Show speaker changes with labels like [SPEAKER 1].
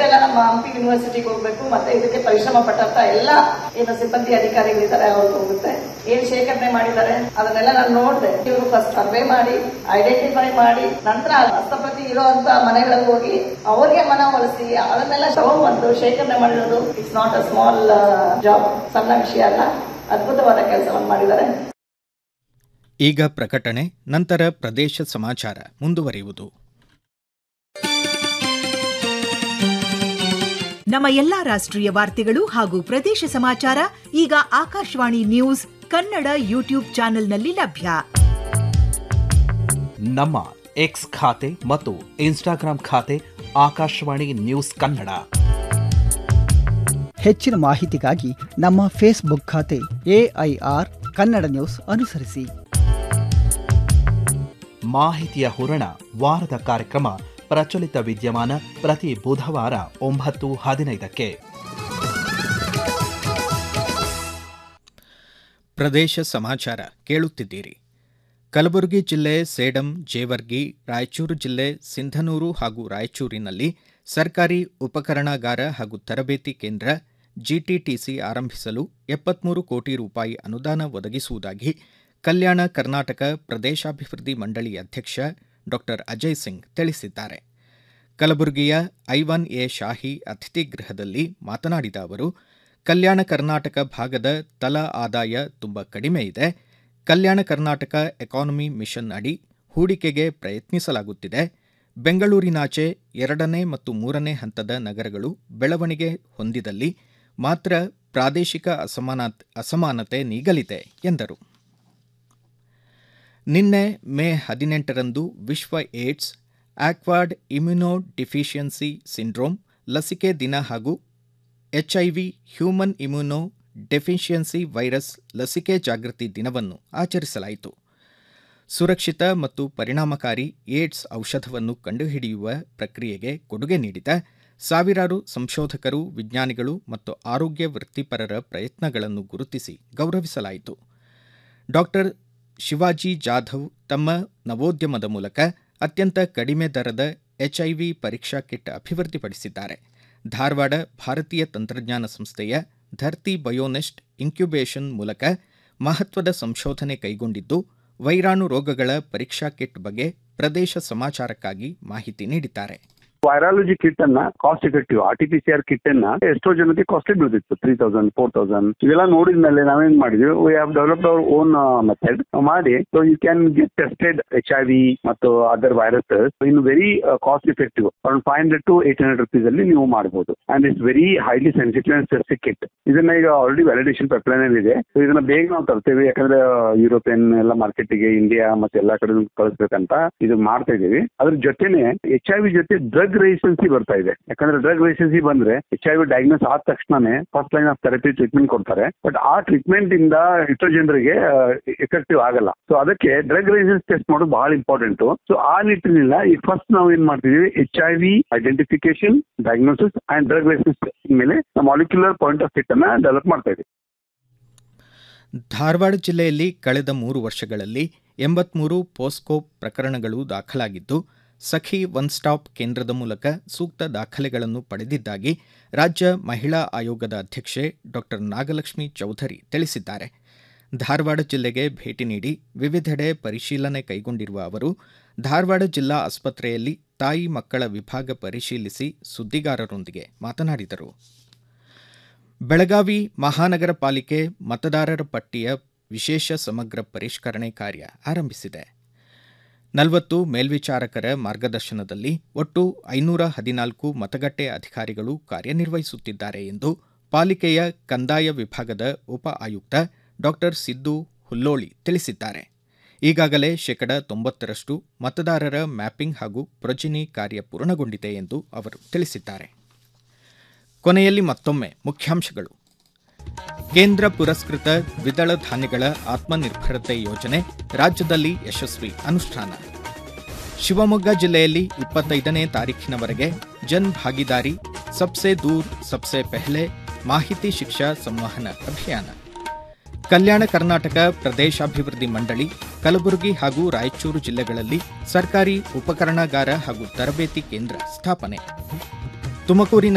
[SPEAKER 1] ಎಲ್ಲ ನಮ್ಮ ಹಂಪಿ ಯೂನಿವರ್ಸಿಟಿಗೆ ಹೋಗ್ಬೇಕು ಮತ್ತೆ ಇದಕ್ಕೆ ಪರಿಶ್ರಮ ಪಟ್ಟಂತ ಎಲ್ಲ ಏನು ಸಿಬ್ಬಂದಿ ಅಧಿಕಾರಿಗಳಿದ್ದಾರೆ ಅವ್ರಿಗೆ ಹೋಗುತ್ತೆ ಏನ್ ಶೇಖರಣೆ ಮಾಡಿದ್ದಾರೆ ಅದನ್ನೆಲ್ಲ ನಾನು ನೋಡಿದೆ ಇವರು ಫಸ್ಟ್ ಸರ್ವೆ ಮಾಡಿ ಐಡೆಂಟಿಫೈ ಮಾಡಿ ನಂತರ ಹಸ್ತಪ್ರತಿ ಇರುವಂತ ಮನೆಗಳಲ್ಲಿ ಹೋಗಿ ಅವ್ರಿಗೆ ಮನವೊಲಿಸಿ ಅದನ್ನೆಲ್ಲ ತಗೊಂಡ್ಬಂದು ಶೇಖರಣೆ ಮಾಡಿರೋದು it's not a small job ಸಣ್ಣ ವಿಷಯ ಅಲ್ಲ ಅದ್ಭುತವಾದ ಕೆಲಸವನ್ನು ಮಾಡಿದ್ದಾರೆ
[SPEAKER 2] ಈಗ ಪ್ರಕಟಣೆ ನಂತರ ಪ್ರದೇಶ ಸಮಾಚಾರ ಮುಂದುವರಿಯುವುದು
[SPEAKER 3] ನಮ್ಮ ಎಲ್ಲಾ ರಾಷ್ಟ್ರೀಯ ವಾರ್ತೆಗಳು ಹಾಗೂ ಪ್ರದೇಶ ಸಮಾಚಾರ ಈಗ ಆಕಾಶವಾಣಿ ನ್ಯೂಸ್ ಕನ್ನಡ ಯೂಟ್ಯೂಬ್ ಚಾನೆಲ್ನಲ್ಲಿ ಲಭ್ಯ
[SPEAKER 4] ನಮ್ಮ ಎಕ್ಸ್ ಖಾತೆ ಮತ್ತು ಇನ್ಸ್ಟಾಗ್ರಾಂ ಖಾತೆ ಆಕಾಶವಾಣಿ ನ್ಯೂಸ್ ಕನ್ನಡ
[SPEAKER 5] ಹೆಚ್ಚಿನ ಮಾಹಿತಿಗಾಗಿ ನಮ್ಮ ಫೇಸ್ಬುಕ್ ಖಾತೆ ಎಐಆರ್ ಕನ್ನಡ ನ್ಯೂಸ್ ಅನುಸರಿಸಿ
[SPEAKER 4] ಮಾಹಿತಿಯ ಹೂರಣ ವಾರದ ಕಾರ್ಯಕ್ರಮ ಪ್ರಚಲಿತ ವಿದ್ಯಮಾನ ಪ್ರತಿ ಬುಧವಾರ ಒಂಬತ್ತು ಹದಿನೈದಕ್ಕೆ
[SPEAKER 2] ಪ್ರದೇಶ ಸಮಾಚಾರ ಕೇಳುತ್ತಿದ್ದೀರಿ ಕಲಬುರಗಿ ಜಿಲ್ಲೆ ಸೇಡಂ ಜೇವರ್ಗಿ ರಾಯಚೂರು ಜಿಲ್ಲೆ ಸಿಂಧನೂರು ಹಾಗೂ ರಾಯಚೂರಿನಲ್ಲಿ ಸರ್ಕಾರಿ ಉಪಕರಣಾಗಾರ ಹಾಗೂ ತರಬೇತಿ ಕೇಂದ್ರ ಜಿಟಿಟಿಸಿ ಆರಂಭಿಸಲು ಎಪ್ಪತ್ಮೂರು ಕೋಟಿ ರೂಪಾಯಿ ಅನುದಾನ ಒದಗಿಸುವುದಾಗಿ ಕಲ್ಯಾಣ ಕರ್ನಾಟಕ ಪ್ರದೇಶಾಭಿವೃದ್ಧಿ ಮಂಡಳಿ ಅಧ್ಯಕ್ಷ ಡಾ ಅಜಯ್ ಸಿಂಗ್ ತಿಳಿಸಿದ್ದಾರೆ ಕಲಬುರಗಿಯ ಐವನ್ ಎ ಶಾಹಿ ಅತಿಥಿ ಗೃಹದಲ್ಲಿ ಮಾತನಾಡಿದ ಅವರು ಕಲ್ಯಾಣ ಕರ್ನಾಟಕ ಭಾಗದ ತಲಾ ಆದಾಯ ತುಂಬ ಕಡಿಮೆ ಇದೆ ಕಲ್ಯಾಣ ಕರ್ನಾಟಕ ಎಕಾನಮಿ ಮಿಷನ್ ಅಡಿ ಹೂಡಿಕೆಗೆ ಪ್ರಯತ್ನಿಸಲಾಗುತ್ತಿದೆ ಬೆಂಗಳೂರಿನಾಚೆ ಎರಡನೇ ಮತ್ತು ಮೂರನೇ ಹಂತದ ನಗರಗಳು ಬೆಳವಣಿಗೆ ಹೊಂದಿದಲ್ಲಿ ಮಾತ್ರ ಪ್ರಾದೇಶಿಕ ಅಸಮಾನತ್ ಅಸಮಾನತೆ ನೀಗಲಿದೆ ಎಂದರು ನಿನ್ನೆ ಮೇ ಹದಿನೆಂಟರಂದು ವಿಶ್ವ AIDS acquired immunodeficiency syndrome ಲಸಿಕೆ ದಿನ ಹಾಗೂ HIV human immunodeficiency virus ಲಸಿಕೆ ಜಾಗೃತಿ ದಿನವನ್ನು ಆಚರಿಸಲಾಯಿತು ಸುರಕ್ಷಿತ ಮತ್ತು ಪರಿಣಾಮಕಾರಿ ಏಡ್ಸ್ ಔಷಧವನ್ನು ಕಂಡುಹಿಡಿಯುವ ಪ್ರಕ್ರಿಯೆಗೆ ಕೊಡುಗೆ ನೀಡಿದ ಸಾವಿರಾರು ಸಂಶೋಧಕರು ವಿಜ್ಞಾನಿಗಳು ಮತ್ತು ಆರೋಗ್ಯ ವೃತ್ತಿಪರರ ಪ್ರಯತ್ನಗಳನ್ನು ಗುರುತಿಸಿ ಗೌರವಿಸಲಾಯಿತು ಡಾಕ್ಟರ್ ಶಿವಾಜಿ ಜಾಧವ್ ತಮ್ಮ ನವೋದ್ಯಮದ ಮೂಲಕ ಅತ್ಯಂತ ಕಡಿಮೆ ದರದ ಎಚ್ಐವಿ ಪರೀಕ್ಷಾ ಕಿಟ್ ಅಭಿವೃದ್ಧಿಪಡಿಸಿದ್ದಾರೆ ಧಾರವಾಡ ಭಾರತೀಯ ತಂತ್ರಜ್ಞಾನ ಸಂಸ್ಥೆಯ ಧರ್ತಿ ಬಯೋನೆಸ್ಟ್ ಇನ್ಕ್ಯುಬೇಷನ್ ಮೂಲಕ ಮಹತ್ವದ ಸಂಶೋಧನೆ ಕೈಗೊಂಡಿದ್ದು ವೈರಾಣು ರೋಗಗಳ ಪರೀಕ್ಷಾ ಕಿಟ್ ಬಗ್ಗೆ ಪ್ರದೇಶ ಸಮಾಚಾರಕ್ಕಾಗಿ ಮಾಹಿತಿ ನೀಡಿದ್ದಾರೆ
[SPEAKER 6] ವೈರಾಲಜಿ ಕಿಟ್ ಅನ್ನ cost effective R T P C R kit ಅನ್ನ ಎಷ್ಟೋ ಜನಕ್ಕೆ ಕಾಸ್ಟ್ಲಿ ಬೀಳ್ತಿತ್ತು ತ್ರೀ ತೌಸಂಡ್ ಫೋರ್ ತೌಸಂಡ್ ಇವೆಲ್ಲ ನೋಡಿದ್ಮೇಲೆ ನಾವೇನ್ ಮಾಡಿದ್ವಿ we have developed our own method ಮಾಡಿ so you can get tested H I V ಮತ್ತು other viruses in very cost effective around five hundred to eight hundred rupees ಅಲ್ಲಿ ನೀವು ಮಾಡಬಹುದು and it's very highly sensitive and specific kit ಇದನ್ನ ಈಗ already validation pipeline ಇದೆ so ಇದನ್ನ ಬೇಗ ನಾವು ತರ್ತೇವೆ ಯಾಕಂದ್ರೆ ಯುರೋಪಿಯನ್ ಎಲ್ಲ ಮಾರ್ಕೆಟ್ಗೆ ಇಂಡಿಯಾ ಮತ್ತೆ ಎಲ್ಲಾ ಕಡೆ ಕಳಿಸ್ಬೇಕಂತ ಇದು ಮಾಡ್ತಾ ಇದೀವಿ ಅದ್ರ ಜೊತೆನೆ ಎಚ್ ಐ ವಿ ಜೊತೆ ಡ್ರಗ್ ರೆಸಿಸ್ಟೆನ್ಸಿ ಬರ್ತಾ ಇದೆ ಯಾಕಂದ್ರೆ ಡ್ರಗ್ ರೆಸಿಸ್ಟೆನ್ಸಿ ಬಂದ್ರೆ ಎಚ್ ಐ ವಿ ಡಯಾಗ್ನೋಸ್ ಆದ ತಕ್ಷಣನೇ first line of therapy treatment ಕೊಡ್ತಾರೆ ಬಟ್ ಆ ಟ್ರೀಟ್ಮೆಂಟ್ ಇಂದ ಎಷ್ಟೋ ಜನರಿಗೆ ಎಫೆಕ್ಟಿವ್ ಆಗಲ್ಲ ಸೊ ಅದಕ್ಕೆ ಡ್ರಗ್ ರೆಸಿಸ್ಟೆನ್ಸ್ ಟೆಸ್ಟ್ ಮಾಡೋದು ಬಹಳ ಇಂಪಾರ್ಟೆಂಟ್ ಸೊ ಆ ನಿಟ್ಟಿನಿಂದ ಈ ಫಸ್ಟ್ ನಾವು ಏನ್ ಮಾಡ್ತಿದೀವಿ H I V identification diagnosis and drug resistance ಮೇಲೆ ಮಾಲಿಕ್ಯುಲರ್ ಪಾಯಿಂಟ್ ಆಫ್ ಸಿಟ್ ಅನ್ನ ಡೆವಲಪ್ ಮಾಡ್ತಾ ಇದ್ದೀವಿ
[SPEAKER 2] ಧಾರವಾಡ ಜಿಲ್ಲೆಯಲ್ಲಿ ಕಳೆದ ಮೂರು ವರ್ಷಗಳಲ್ಲಿ ಎಂಬತ್ಮೂರು ಪೋಸ್ಕೋ ಪ್ರಕರಣಗಳು ದಾಖಲಾಗಿದ್ದು ಸಖಿ ಒನ್ ಸ್ಟಾಪ್ ಕೇಂದ್ರದ ಮೂಲಕ ಸೂಕ್ತ ದಾಖಲೆಗಳನ್ನು ಪಡೆದಿದ್ದಾಗಿ ರಾಜ್ಯ ಮಹಿಳಾ ಆಯೋಗದ ಅಧ್ಯಕ್ಷೆ ಡಾ ನಾಗಲಕ್ಷ್ಮಿ ಚೌಧರಿ ತಿಳಿಸಿದ್ದಾರೆ ಧಾರವಾಡ ಜಿಲ್ಲೆಗೆ ಭೇಟಿ ನೀಡಿ ವಿವಿಧೆಡೆ ಪರಿಶೀಲನೆ ಕೈಗೊಂಡಿರುವ ಅವರು ಧಾರವಾಡ ಜಿಲ್ಲಾ ಆಸ್ಪತ್ರೆಯಲ್ಲಿ ತಾಯಿ ಮಕ್ಕಳ ವಿಭಾಗ ಪರಿಶೀಲಿಸಿ ಸುದ್ದಿಗಾರರೊಂದಿಗೆ ಮಾತನಾಡಿದರು ಬೆಳಗಾವಿ ಮಹಾನಗರ ಪಾಲಿಕೆ ಮತದಾರರ ಪಟ್ಟಿಯ ವಿಶೇಷ ಸಮಗ್ರ ಪರಿಷ್ಕರಣೆ ಕಾರ್ಯ ಆರಂಭಿಸಿದೆ ನಲವತ್ತು ಮೇಲ್ವಿಚಾರಕರ ಮಾರ್ಗದರ್ಶನದಲ್ಲಿ ಒಟ್ಟು ಐನೂರ ಹದಿನಾಲ್ಕು ಮತಗಟ್ಟೆ ಅಧಿಕಾರಿಗಳು ಕಾರ್ಯನಿರ್ವಹಿಸುತ್ತಿದ್ದಾರೆ ಎಂದು ಪಾಲಿಕೆಯ ಕಂದಾಯ ವಿಭಾಗದ ಉಪ ಆಯುಕ್ತ ಡಾ ಸಿದ್ದು ಹುಲ್ಲೋಳಿ ತಿಳಿಸಿದ್ದಾರೆ ಈಗಾಗಲೇ ಶೇಕಡ ತೊಂಬತ್ತರಷ್ಟು ಮತದಾರರ ಮ್ಯಾಪಿಂಗ್ ಹಾಗೂ ಪ್ರೊಜಿನಿ ಕಾರ್ಯ ಪೂರ್ಣಗೊಂಡಿದೆ ಎಂದು ಅವರು ತಿಳಿಸಿದ್ದಾರೆ ಕೊನೆಯಲ್ಲಿ ಮತ್ತೊಮ್ಮೆ ಮುಖ್ಯಾಂಶಗಳು ಕೇಂದ್ರ ಪುರಸ್ಕೃತ ದ್ವಿದಳ ಧಾನ್ಯಗಳ ಆತ್ಮನಿರ್ಭರತೆ ಯೋಜನೆ ರಾಜ್ಯದಲ್ಲಿ ಯಶಸ್ವಿ ಅನುಷ್ಠಾನ ಶಿವಮೊಗ್ಗ ಜಿಲ್ಲೆಯಲ್ಲಿ ಇಪ್ಪತ್ತೈದನೇ ತಾರೀಖಿನವರೆಗೆ ಜನ್ ಭಾಗಿದಾರಿ ಸಬ್ಸೆ ದೂರ್ ಸಬ್ಸೆ ಪೆಹ್ಲೆ ಮಾಹಿತಿ ಶಿಕ್ಷಾ ಸಂವಹನ ಅಭಿಯಾನ ಕಲ್ಯಾಣ ಕರ್ನಾಟಕ ಪ್ರದೇಶಾಭಿವೃದ್ಧಿ ಮಂಡಳಿ ಕಲಬುರಗಿ ಹಾಗೂ ರಾಯಚೂರು ಜಿಲ್ಲೆಗಳಲ್ಲಿ ಸರ್ಕಾರಿ ಉಪಕರಣಾಗಾರ ಹಾಗೂ ತರಬೇತಿ ಕೇಂದ್ರ ಸ್ಥಾಪನೆ ತುಮಕೂರಿನ